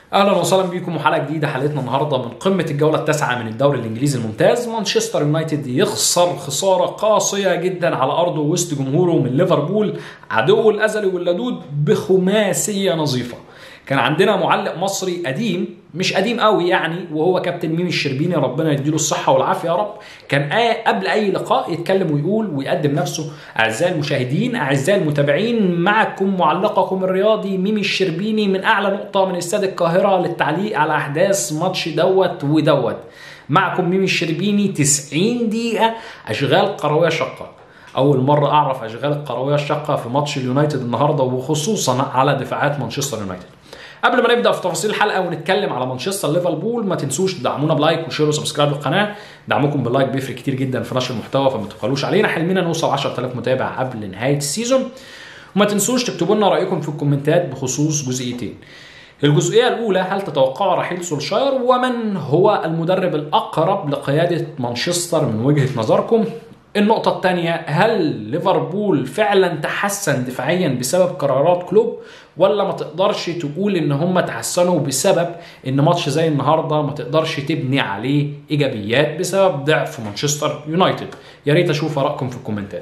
اهلا وسهلا بيكم وحلقه جديده حلقتنا النهارده من قمه الجوله التاسعه من الدوري الانجليزي الممتاز مانشستر يونايتد يخسر خساره قاسيه جدا على ارضه وسط جمهوره من ليفربول عدوه الازلي واللدود بخماسيه نظيفه كان عندنا معلق مصري قديم مش قديم قوي يعني وهو كابتن ميمي الشربيني ربنا يديله الصحه والعافيه يا رب كان آه قبل اي لقاء يتكلم ويقول ويقدم نفسه اعزائي المشاهدين اعزائي المتابعين معكم معلقكم الرياضي ميمي الشربيني من اعلى نقطه من استاد القاهره للتعليق على احداث ماتش دوت ودوت معكم ميمي الشربيني 90 دقيقه اشغال قرويه شقه اول مره اعرف اشغال القرويه الشقه في ماتش اليونايتد النهارده وخصوصا على دفاعات مانشستر يونايتد قبل ما نبدا في تفاصيل الحلقه ونتكلم على مانشستر ليفربول ما تنسوش تدعمونا بلايك وشير وسبسكرايب للقناه دعمكم باللايك بيفرق كتير جدا في نشر المحتوى فما تبخلوش علينا حلمنا نوصل 10000 متابع قبل نهايه السيزون وما تنسوش تكتبوا لنا رايكم في الكومنتات بخصوص جزئيتين الجزئيه الاولى هل تتوقعوا رحيل سولشاير ومن هو المدرب الاقرب لقياده مانشستر من وجهه نظركم النقطة الثانية هل ليفربول فعلا تحسن دفاعيا بسبب قرارات كلوب ولا ما تقدرش تقول ان هم تحسنوا بسبب ان ماتش زي النهارده ما تقدرش تبني عليه ايجابيات بسبب ضعف مانشستر يونايتد يا ريت اشوف ارائكم في الكومنتات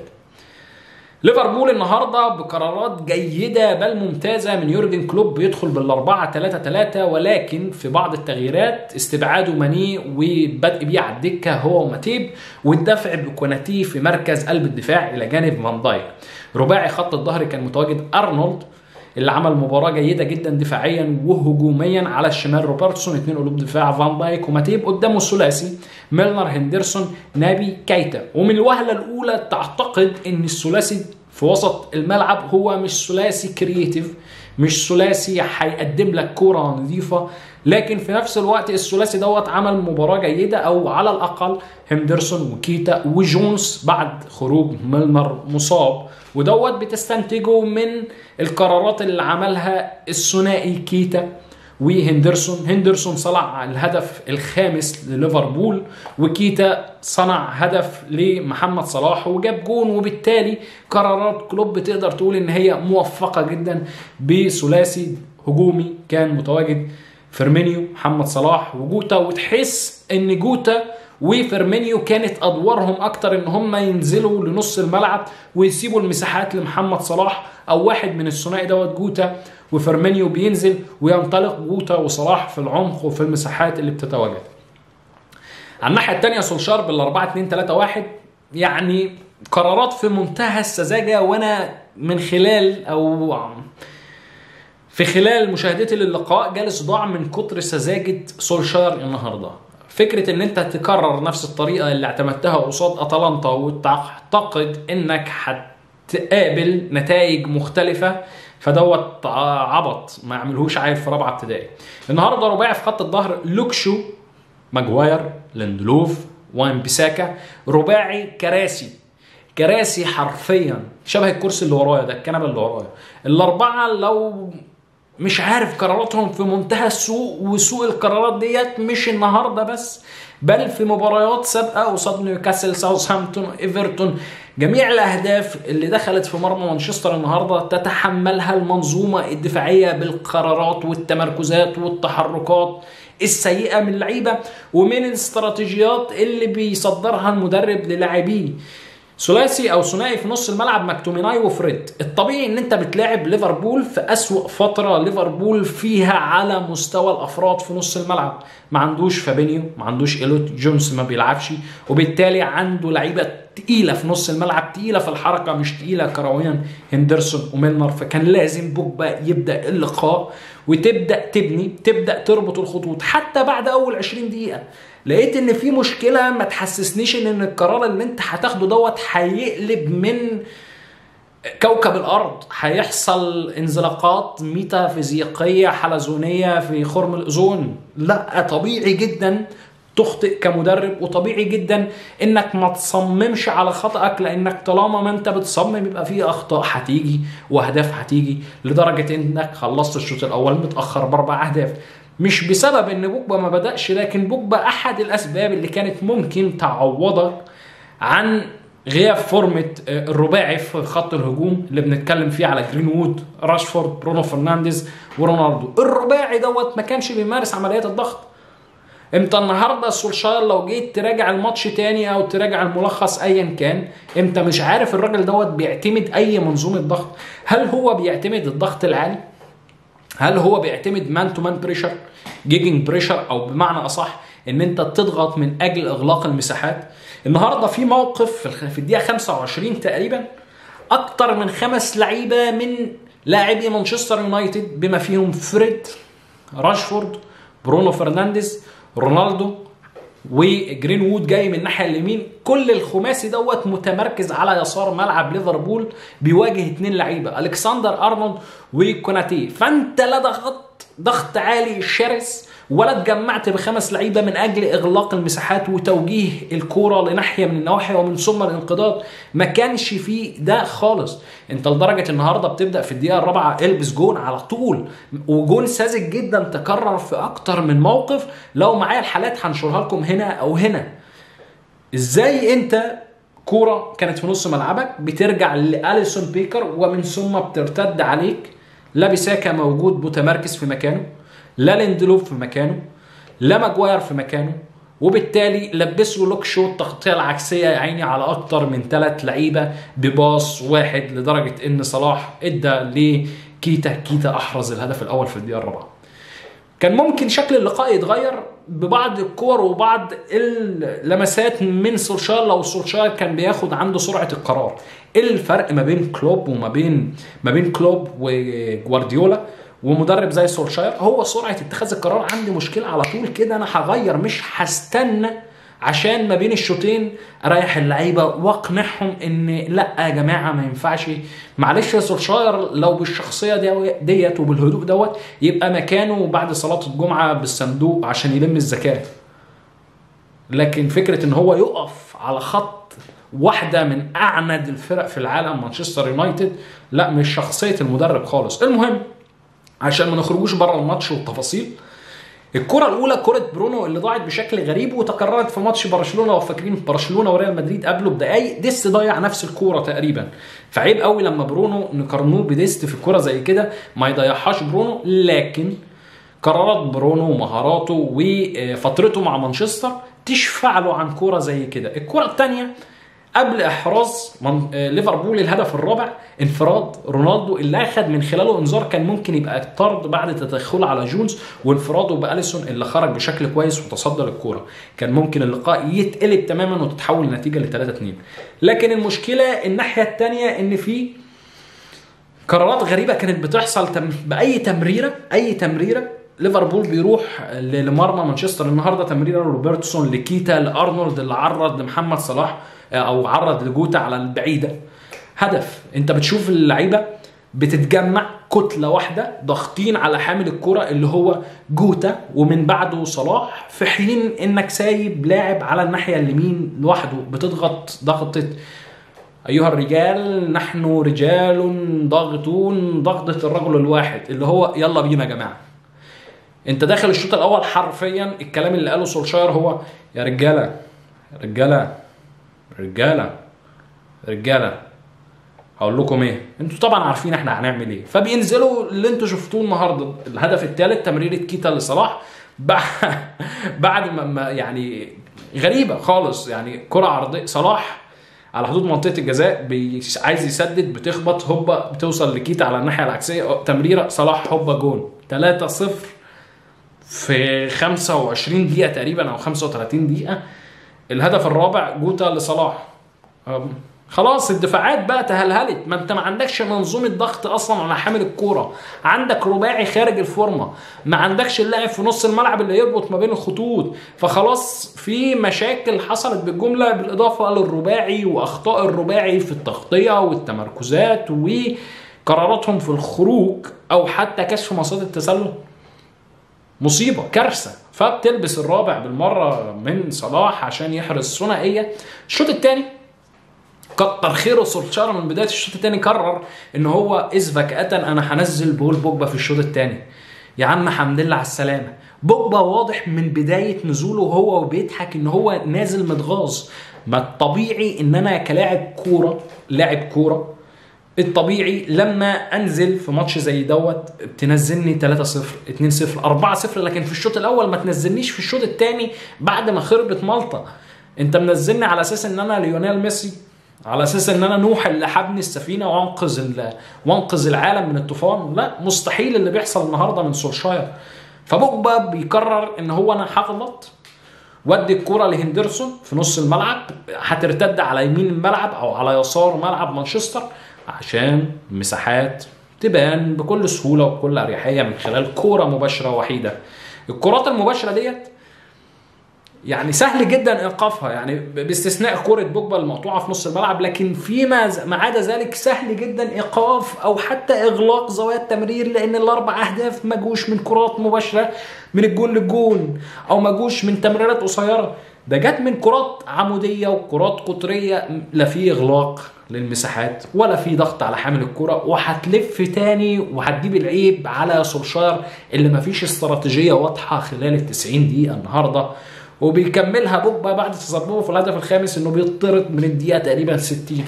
ليفربول النهارده بقرارات جيده بل ممتازه من يورجن كلوب بيدخل بالاربعه 3 3 ولكن في بعض التغييرات استبعاده ماني وبدء بيه على الدكه هو وماتيب والدفع بكوناتي في مركز قلب الدفاع الى جانب فان دايك رباعي خط الظهر كان متواجد ارنولد اللي عمل مباراه جيده جدا دفاعيا وهجوميا على الشمال روبرتسون اثنين قلوب دفاع فان دايك وماتيب قدامه الثلاثي ميلنر هندرسون نابي كايتا ومن الوهله الاولى تعتقد ان الثلاثي في وسط الملعب هو مش ثلاثي كرييتيف مش ثلاثي هيقدم لك كوره نظيفه لكن في نفس الوقت الثلاثي دوت عمل مباراه جيده او على الاقل هندرسون وكيتا وجونز بعد خروج ميلنر مصاب ودوت بتستنتجه من القرارات اللي عملها الثنائي كيتا وهندرسون هندرسون صنع الهدف الخامس لليفربول وكيتا صنع هدف لمحمد صلاح وجاب جون وبالتالي قرارات كلوب تقدر تقول ان هي موفقه جدا بثلاثي هجومي كان متواجد فيرمينيو محمد صلاح وجوتا وتحس ان جوتا وفيرمينيو كانت ادوارهم اكتر ان هم ينزلوا لنص الملعب ويسيبوا المساحات لمحمد صلاح او واحد من الثنائي دوت جوتا وفيرمينيو بينزل وينطلق جوتا وصلاح في العمق وفي المساحات اللي بتتواجد. على الناحيه الثانيه سولشار بال 4 2 3 1 يعني قرارات في منتهى السذاجه وانا من خلال او في خلال مشاهدتي للقاء جالي صداع من كتر سذاجه سولشار النهارده. فكره ان انت تكرر نفس الطريقه اللي اعتمدتها قصاد اتلانتا وتعتقد انك هتقابل نتائج مختلفه فدوت عبط ما يعملهوش عيل في رابعه ابتدائي النهارده رباعي في خط الظهر لوكشو ماجواير لندلوف وان بيساكا رباعي كراسي كراسي حرفيا شبه الكرسي اللي ورايا ده الكنبه اللي ورايا الاربعه لو مش عارف قراراتهم في منتهى السوء وسوء القرارات ديت مش النهارده بس بل في مباريات سابقه قصاد نيوكاسل ساوثهامبتون ايفرتون جميع الاهداف اللي دخلت في مرمى مانشستر النهارده تتحملها المنظومه الدفاعيه بالقرارات والتمركزات والتحركات السيئه من اللعيبه ومن الاستراتيجيات اللي بيصدرها المدرب للاعبيه ثلاثي او ثنائي في نص الملعب مكتوميناي وفريد الطبيعي ان انت بتلاعب ليفربول في اسوا فتره ليفربول فيها على مستوى الافراد في نص الملعب ما عندوش فابينيو ما عندوش ايلوت جونز ما بيلعبش وبالتالي عنده لعيبه تقيله في نص الملعب تقيله في الحركه مش تقيله كرويا هندرسون وميلنر فكان لازم بوجبا يبدا اللقاء وتبدا تبني تبدا تربط الخطوط حتى بعد اول 20 دقيقه لقيت ان في مشكله ما تحسسنيش ان القرار اللي انت هتاخده دوت هيقلب من كوكب الارض هيحصل انزلاقات ميتافيزيقيه حلزونيه في خرم الاوزون لا طبيعي جدا تخطئ كمدرب وطبيعي جدا انك ما تصممش على خطأك لانك طالما ما انت بتصمم يبقى في اخطاء هتيجي واهداف هتيجي لدرجه انك خلصت الشوط الاول متاخر باربع اهداف مش بسبب ان بوجبا ما بدأش لكن بوجبا احد الاسباب اللي كانت ممكن تعوضك عن غياب فورمة الرباعي في خط الهجوم اللي بنتكلم فيه على جرين وود راشفورد برونو فرنانديز ورونالدو الرباعي دوت ما كانش بيمارس عمليات الضغط امتى النهارده سولشاير لو جيت تراجع الماتش تاني او تراجع الملخص ايا كان انت مش عارف الراجل دوت بيعتمد اي منظومه ضغط هل هو بيعتمد الضغط العالي هل هو بيعتمد مان تو مان بريشر جيجنج بريشر او بمعنى اصح ان انت تضغط من اجل اغلاق المساحات النهارده في موقف في الدقيقه 25 تقريبا اكتر من خمس لعيبه من لاعبي مانشستر يونايتد بما فيهم فريد راشفورد برونو فرنانديز رونالدو وجرين وود جاي من الناحيه اليمين كل الخماسي دوت متمركز على يسار ملعب ليفربول بيواجه اثنين لعيبه الكسندر ارنولد وكوناتي فانت لا ضغط ضغط عالي شرس ولا اتجمعت بخمس لعيبه من اجل اغلاق المساحات وتوجيه الكوره لناحيه من النواحي ومن ثم الانقضاض ما كانش فيه ده خالص انت لدرجه النهارده بتبدا في الدقيقه الرابعه البس جون على طول وجون ساذج جدا تكرر في اكتر من موقف لو معايا الحالات هنشرها لكم هنا او هنا ازاي انت كوره كانت في نص ملعبك بترجع لاليسون بيكر ومن ثم بترتد عليك لا بيساكا موجود متمركز في مكانه لا ليندلوف في مكانه لا ماجواير في مكانه وبالتالي لبسوا لوك شو التغطيه العكسيه يا عيني على اكتر من ثلاث لعيبه بباص واحد لدرجه ان صلاح ادى لكيتا كيتا احرز الهدف الاول في الدقيقه الرابعه كان ممكن شكل اللقاء يتغير ببعض الكور وبعض اللمسات من سولشار لو سولشار كان بياخد عنده سرعه القرار ايه الفرق ما بين كلوب وما بين ما بين كلوب وجوارديولا ومدرب زي سولشاير هو سرعه اتخاذ القرار عندي مشكله على طول كده انا هغير مش هستنى عشان ما بين الشوطين اريح اللعيبه واقنعهم ان لا يا جماعه ما ينفعش معلش يا سولشاير لو بالشخصيه دي ديت وبالهدوء دوت يبقى مكانه بعد صلاه الجمعه بالصندوق عشان يلم الزكاه لكن فكره ان هو يقف على خط واحده من اعند الفرق في العالم مانشستر يونايتد لا مش شخصيه المدرب خالص المهم عشان ما نخرجوش بره الماتش والتفاصيل الكرة الأولى كرة برونو اللي ضاعت بشكل غريب وتكررت في ماتش برشلونة لو فاكرين برشلونة وريال مدريد قبله بدقايق ديست ضيع نفس الكورة تقريبا فعيب قوي لما برونو نقارنوه بديست في الكرة زي كده ما يضيعهاش برونو لكن قرارات برونو ومهاراته وفترته مع مانشستر تشفع له عن كورة زي كده الكرة الثانية قبل احراز من... ليفربول الهدف الرابع انفراد رونالدو اللي اخذ من خلاله انذار كان ممكن يبقى طرد بعد تدخله على جونز وانفراده باليسون اللي خرج بشكل كويس وتصدى للكوره كان ممكن اللقاء يتقلب تماما وتتحول النتيجه ل 3 2 لكن المشكله الناحيه الثانيه ان في قرارات غريبه كانت بتحصل تم... باي تمريره اي تمريره ليفربول بيروح لمرمى مانشستر النهارده تمريره روبرتسون لكيتا لارنولد اللي عرض لمحمد صلاح او عرض لجوتا على البعيده هدف انت بتشوف اللعيبه بتتجمع كتله واحده ضاغطين على حامل الكره اللي هو جوتا ومن بعده صلاح في حين انك سايب لاعب على الناحيه اليمين لوحده بتضغط ضغطه ايها الرجال نحن رجال ضاغطون ضغطه الرجل الواحد اللي هو يلا بينا يا جماعه انت داخل الشوط الاول حرفيا الكلام اللي قاله سولشاير هو يا رجاله رجاله رجاله رجاله هقول لكم ايه انتوا طبعا عارفين احنا هنعمل ايه فبينزلوا اللي انتوا شفتوه النهارده الهدف الثالث تمريره كيتا لصلاح بعد ما يعني غريبه خالص يعني كره عرضيه صلاح على حدود منطقه الجزاء بي... عايز يسدد بتخبط هوبا بتوصل لكيتا على الناحيه العكسيه تمريره صلاح هوبا جون 3 0 في 25 دقيقه تقريبا او 35 دقيقه الهدف الرابع جوتا لصلاح خلاص الدفاعات بقى تهلهلت ما انت ما عندكش منظومه ضغط اصلا على حامل الكوره عندك رباعي خارج الفورمه ما عندكش اللاعب في نص الملعب اللي يربط ما بين الخطوط فخلاص في مشاكل حصلت بالجمله بالاضافه للرباعي واخطاء الرباعي في التغطيه والتمركزات وقراراتهم في الخروج او حتى كشف مصادر التسلل مصيبه كارثه فبتلبس الرابع بالمره من صلاح عشان يحرز ثنائيه الشوط الثاني كتر خيره سولشار من بدايه الشوط الثاني قرر ان هو اذ فجاه انا هنزل بول بوجبا في الشوط الثاني يا عم حمد لله على السلامه بوجبا واضح من بدايه نزوله هو وبيضحك ان هو نازل متغاظ ما الطبيعي ان انا كلاعب كوره لاعب كوره الطبيعي لما انزل في ماتش زي دوت تنزلني 3-0 2-0 4-0 لكن في الشوط الاول ما تنزلنيش في الشوط الثاني بعد ما خربت مالطا انت منزلني على اساس ان انا ليونيل ميسي على اساس ان انا نوح اللي حبني السفينه وانقذ ال- وانقذ العالم من الطوفان لا مستحيل اللي بيحصل النهارده من سولشاير فبوجبا بيقرر ان هو انا هغلط ودي الكرة لهندرسون في نص الملعب هترتد على يمين الملعب او على يسار ملعب مانشستر عشان مساحات تبان بكل سهولة وبكل أريحية من خلال كورة مباشرة وحيدة الكرات المباشرة ديت يعني سهل جدا ايقافها يعني باستثناء كرة بوجبا المقطوعة في نص الملعب لكن فيما ز- ما عدا ذلك سهل جدا ايقاف او حتى اغلاق زوايا التمرير لان الاربع اهداف ما جوش من كرات مباشرة من الجون للجون او ما جوش من تمريرات قصيرة ده جت من كرات عمودية وكرات قطرية لا في اغلاق للمساحات ولا في ضغط على حامل الكرة وهتلف تاني وهتجيب العيب على سولشاير اللي مفيش استراتيجية واضحة خلال ال 90 دقيقة النهارده وبيكملها بوجبا بعد تسببه في الهدف الخامس انه بيطرد من الدقيقه تقريبا 60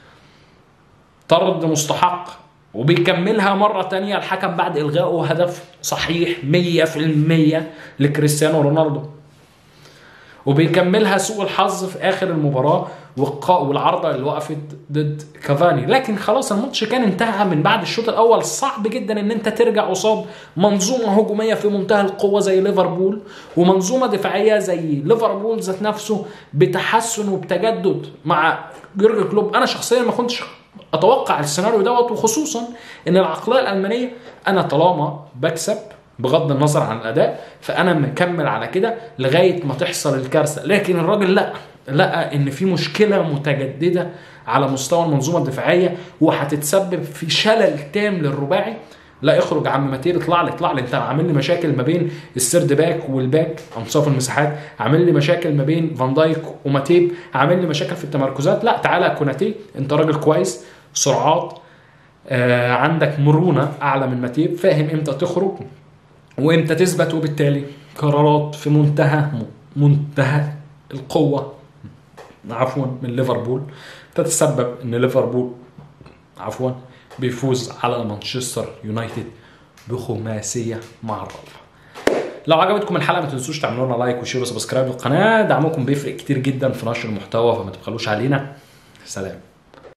طرد مستحق وبيكملها مرة تانية الحكم بعد إلغائه هدف صحيح 100% لكريستيانو رونالدو وبيكملها سوء الحظ في اخر المباراه والق- والعارضه اللي وقفت ضد كافاني لكن خلاص الماتش كان انتهى من بعد الشوط الاول صعب جدا ان انت ترجع قصاد منظومه هجوميه في منتهى القوه زي ليفربول ومنظومه دفاعيه زي ليفربول ذات نفسه بتحسن وبتجدد مع جورج كلوب انا شخصيا ما كنتش اتوقع السيناريو دوت وخصوصا ان العقليه الالمانيه انا طالما بكسب بغض النظر عن الاداء فانا مكمل على كده لغايه ما تحصل الكارثه لكن الراجل لا لقى ان في مشكله متجدده على مستوى المنظومه الدفاعيه وهتتسبب في شلل تام للرباعي لا اخرج يا عم ماتيب اطلع لي اطلع لي انت عامل لي مشاكل ما بين السيرد باك والباك انصاف المساحات عامل لي مشاكل ما بين فان دايك وماتيب عامل لي مشاكل في التمركزات لا تعالى يا كوناتي انت راجل كويس سرعات آه عندك مرونه اعلى من ماتيب فاهم امتى تخرج وامتى تثبت وبالتالي قرارات في منتهى منتهى القوه عفوا من ليفربول تتسبب ان ليفربول عفوا بيفوز على مانشستر يونايتد بخماسيه مع الرابعه لو عجبتكم الحلقه ما تنسوش تعملوا لنا لايك وشير وسبسكرايب للقناه دعمكم بيفرق كتير جدا في نشر المحتوى فما تبخلوش علينا سلام